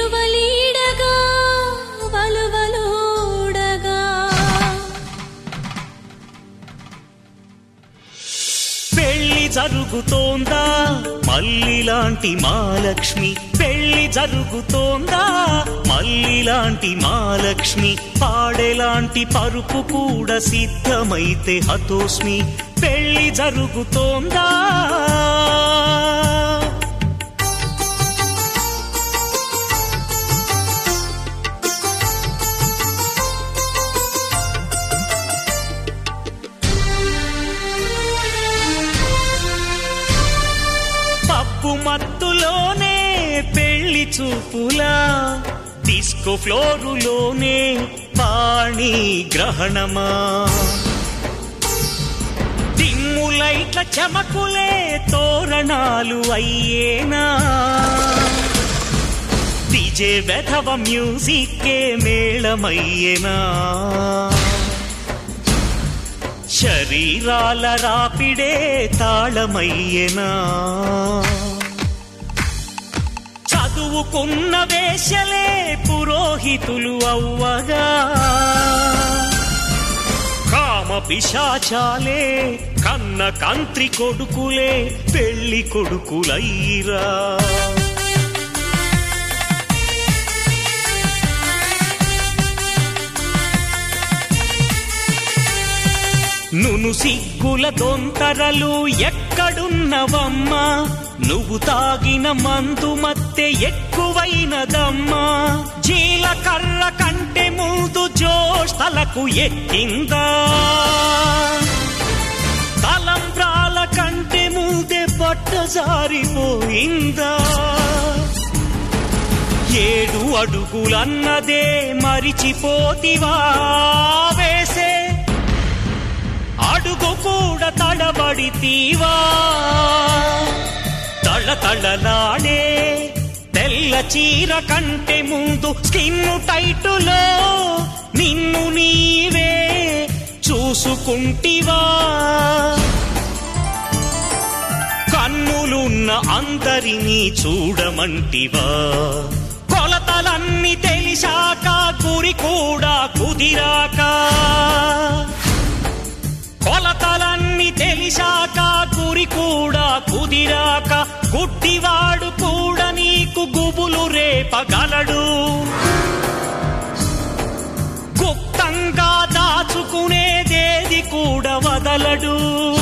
విలువలీడగా వలువలుడగా పెళ్లి జరుగుతోందా మల్లిలాంటి మహాలక్ష్మి పెళ్లి జరుగుతోందా మల్లిలాంటి మహాలక్ష్మి పాడేలాంటి పరుపు కూడా సిద్ధమైతే హతోస్మి పెళ్లి జరుగుతోందా పప్పు మత్తులోనే పెళ్లి చూపులా డిస్కో ఫ్లోరులోనే పాణి గ్రహణమా దిమ్ములైట్ల చమకులే తోరణాలు అయ్యేనా డిజే వెధవ మ్యూజిక్కే మేళమయ్యేనా శరీరాల రాపిడే తాళమయ్యేనా చదువుకున్న వేషలే పురోహితులు అవ్వగా కామ పిశాచాలే కన్న కంత్రి కొడుకులే పెళ్లి కొడుకులయ్యిరా నును సిగ్గుల దొంతరలు ఎక్కడున్నవమ్మా నువ్వు తాగిన మందు మత్తె ఎక్కువైనదమ్మా జీలకర్ర కంటే ముందు జోష్ తలకు ఎక్కిందా తలంబ్రాల కంటే ముందే పట్ట జారిపోయిందా ఏడు అడుగులన్నదే మరిచిపోతివా వేసే అడుగు కూడా తడబడితీవా తళ తళలాడే తెల్ల చీర కంటే ముందు స్కిన్ టైటులో నిన్ను నీవే చూసుకుంటివా కన్నులున్న అందరినీ చూడమంటివా కొలతలన్నీ తెలిసాక గురి కూడా కుదిరాక కొలతలన్నీ తెలిసాక గురి కూడా కుదిరాక గుడ్డివాడు కూడా నీకు గుబులు రేపగలడు గుప్తంగా దాచుకునేదేది కూడా వదలడు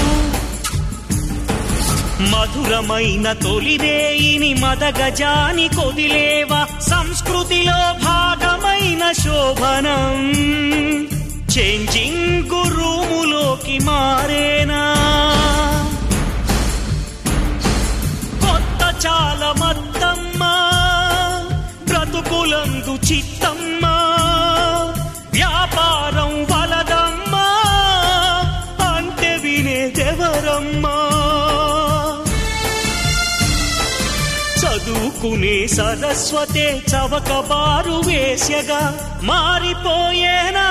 మధురమైన తొలిరేయిని మదగజాని కొదిలేవా సంస్కృతిలో భాగమైన శోభనం చేంజింగ్ రూములోకి మారేనా కొత్త చాలా మత్తమ్మా బ్రతుకులందు చిత్తమ్మా వ్యాపారం వలదమ్మా అంటే వినేదెవరమ్మా చదువుకునే సరస్వతే చవక బారు వేశ్యగా మారిపోయేనా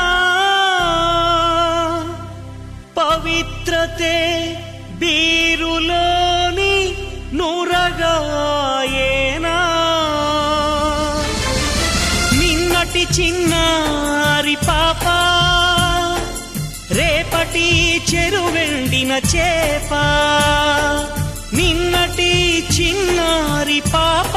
పవిత్రతే బీరులోని నురగాయేనా నిన్నటి చిన్నారి పాప రేపటి చెరువెండిన చేప నిన్నటి చిన్నారి పాప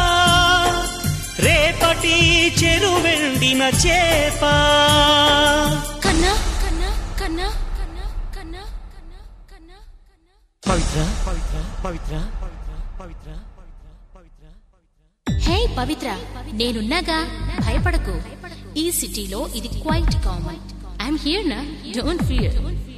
రేపటి చెరువెండిన చేప కన్నా కన్నా కన్నా కన్నా కన్నా కన్నా కన్నా కన్నా పవిత్ర పవిత్ర పవిత్ర పవిత్ర పవిత్ర పవిత్ర హే పవిత్ర నేనున్నాగా భయపడకు ఈ సిటీలో ఇది క్వైట్ కామన్ ఐఎమ్ హియర్ నా డోంట్ ఫియర్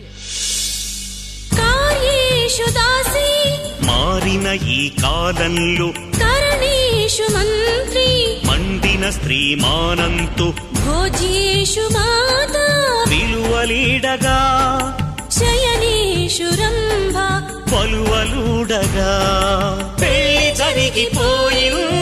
కార్యేషు దాసి మారిన ఈ కాలంలో కరణేషు మంత్రి మండిన స్త్రీ మానంతు భోజ్యేషు మాత విలువలీడగా శయనేషు రంభ పలువలుడగా పెళ్లి జరిగిపోయింది